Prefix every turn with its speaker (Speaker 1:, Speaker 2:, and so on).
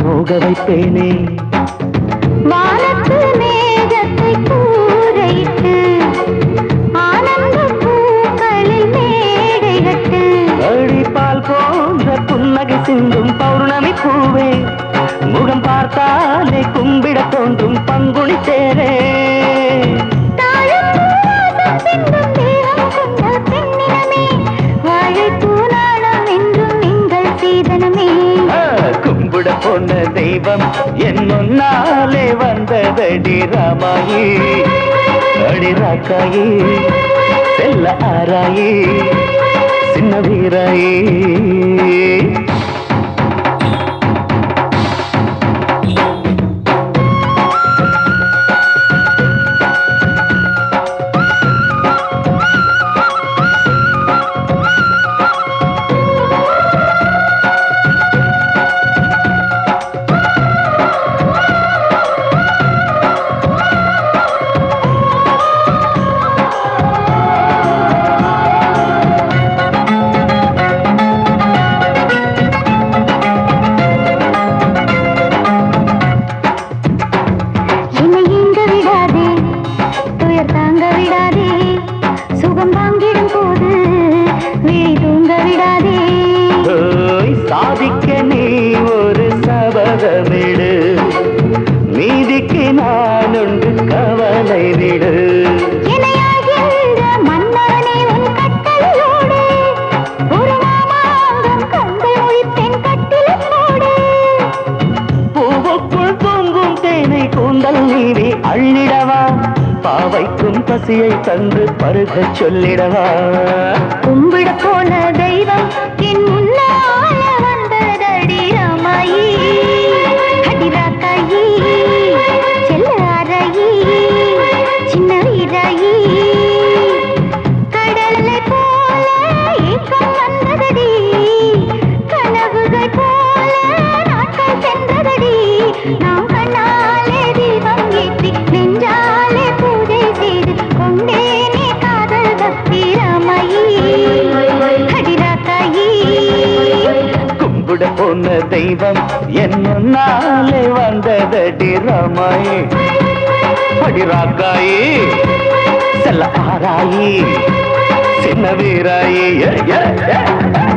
Speaker 1: நோக வைப்பேனே
Speaker 2: வானத்து மேகத்தை கூரையிட்டு ஆனந்த பூக்களில் மேடை கட்டு
Speaker 1: அழிப்பால் போன்ற புன்னகை சிந்தும் பௌர்ணமி பூவே முகம் பார்த்தாலே கும்பிட தோன்றும் பங்குனி தேரே ஆ, கும்பிட போன தெய்வம் என் முன்னாலே வந்ததடி ராமாயி அடி ராக்காயி செல்ல ஆராயி சின்ன வீராயி
Speaker 2: என்னை ஏங்க விடாதே துயர் தாங்க விடாதே சுகம் வாங்கிடும் போது விழி தூங்க விடாதே
Speaker 1: ஓய், சாதிக்க நீ ஒரு சபதமிடு மீதிக்கு நான் உண்டு கவலை விடு
Speaker 2: இணையாகின்ற மன்னவனே உன் கட்டளையோடு ஒரு மாமாங்கம் கண்கள் ஒழித்தேன் கட்டிலில் போடு
Speaker 1: பூவுக்குள் பொங்கும் தேனை கூந்தல் நீவி அள்ளிடவா பாவைக்கும் பசியை தந்து பருகச் சொல்லிடவா
Speaker 2: கும்பிட போன தெய்வம் என் முன்னால வந்ததடி ராமாயி அடிராக்காயி செல்லாராயி சின்ன வீராயி கடலை போல ஏக்கம் வந்ததடி கனவுகள் போல நாட்கள் சென்றதடி நாம் கண்ணாலே தீபம் ஏற்றி நெஞ்சாலே பூஜை செய்து கொண்டேனே காதல் பக்தி ராமாயி அடிராக்காயி
Speaker 1: கும்பிட போன தெய்வம் என் முன்னாலே வந்ததடி ராமாயி படிராக்காயி செல்ல ஆராயி சின்ன வீராயி ஏ, ஏ, ஏ, ஏ.